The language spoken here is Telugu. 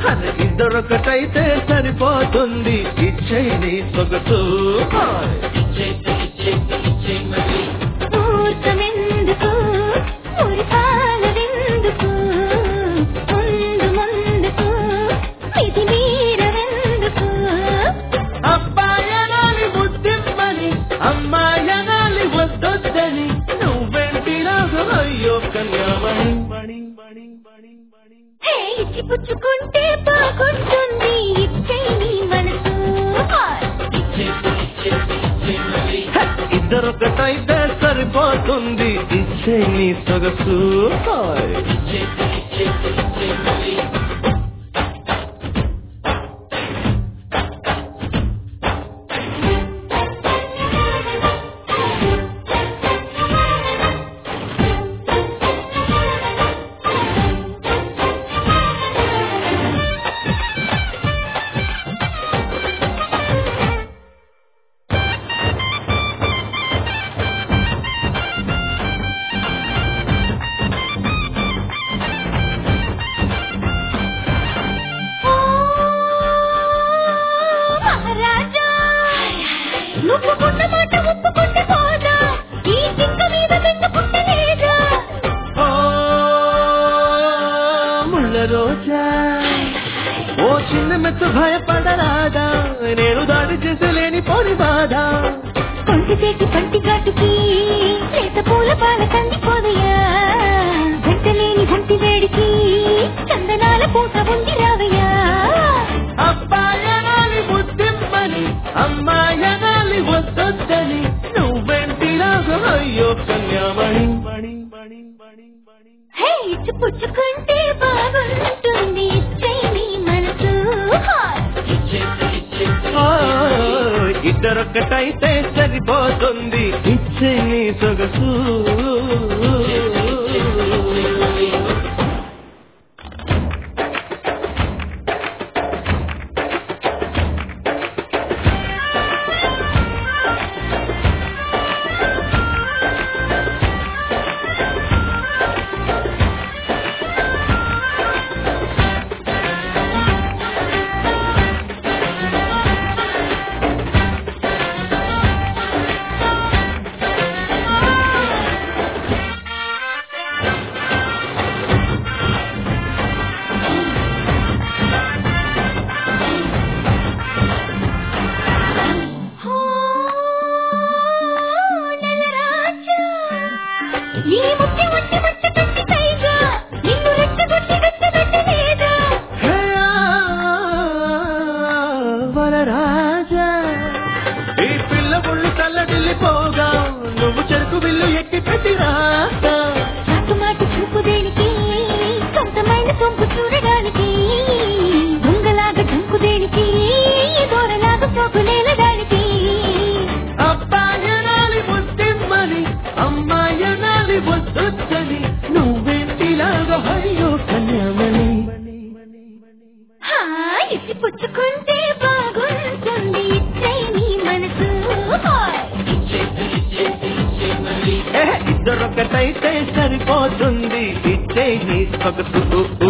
అరే ఇద్దరొకటైతే సరిపోతుంది ఇచ్చేయి నీ సొగసు హాయ్. ఊర్కమెందుకు మురిపాలవెందుకు ముందు ముందుకు మితి మీరవెందుకు అబ్బాయనాలి బుద్ధిమ్మని అమ్మాయనాలి వద్దొద్దని నువ్వెంటి నాకు అయ్యో కన్యామణి మణి మణి మణి మణి హే ఇచ్చి పుచ్చుకుంటే బాగుంటుంది ఇచ్చేయి నీ మనసు హాయ్. హ, ఇద్దరొకటైతే సరిపోతుంది ఇచ్చే నీ సొగసు హాయ్. ఓ మహారాజా నువ్వు కొన్న మాట ఒప్పుకుంటే పోదా ఈ చింక మీద పెట్టుకుంటే లేదా ఓ ముళ్ళ రోజా ఓ చిన్న మెత్తు భయపడరాదా నేను దాడి చేసలేని పోని బాధ కొంటి చేతి పంటి ఘాటుకి లేత పూల పాల కందిపోదయ్యా వెంటలేని ఒంటి వేడికి చందనాల పూత ఉంది రావయ్యా అబ్బాయనాలి బుద్ధిమ్మని అమ్మాయనాలి వద్దొద్దని నువ్వెంటి నాకు అయ్యో కన్యామణి మణి మణి మణి మణి హే ఇచ్చి పుచ్చుకుంటే బాగుంటుంది ఇచ్చేయి నీ మనసు హాయ్. ఓ, ఇద్దరొక్కటైతే సరిపోతుంది ఇచ్చే నీ సొగసు ఓ నలరాజా నీ ముట్టి ముట్టి ముట్టి పెట్టి పైగా నిన్ను రెచ్చగొట్టి రెచ్చగొట్టలేదా హే, వరరాజా ఈ పిల్ల ఒళ్ళు తల్లడిల్లిపోగా నువ్వు చెరుకు విల్లు ఎక్కి పెట్టి రాస్తా చాటు మాటు చూపు దేనికి సొంతమైన సొంపు చూడడానికి దొంగలాగా డంకు దేనికి దూరలాగా సోకు నేలడానికి అబ్బాయనాలి బుద్ధిమ్మని అమ్మాయనాలి వద్దొద్దని నువ్వెంటిలాగా అయ్యో కన్యామణి హా, ఇచ్చి పుచ్చుకుంటే బాగుంటుంది ఇచ్చేయి నీ మనసు హాయ్. ఏ, ఇద్దరొకటైతే సరిపోతుంది ఇచ్చే నీ సొగసు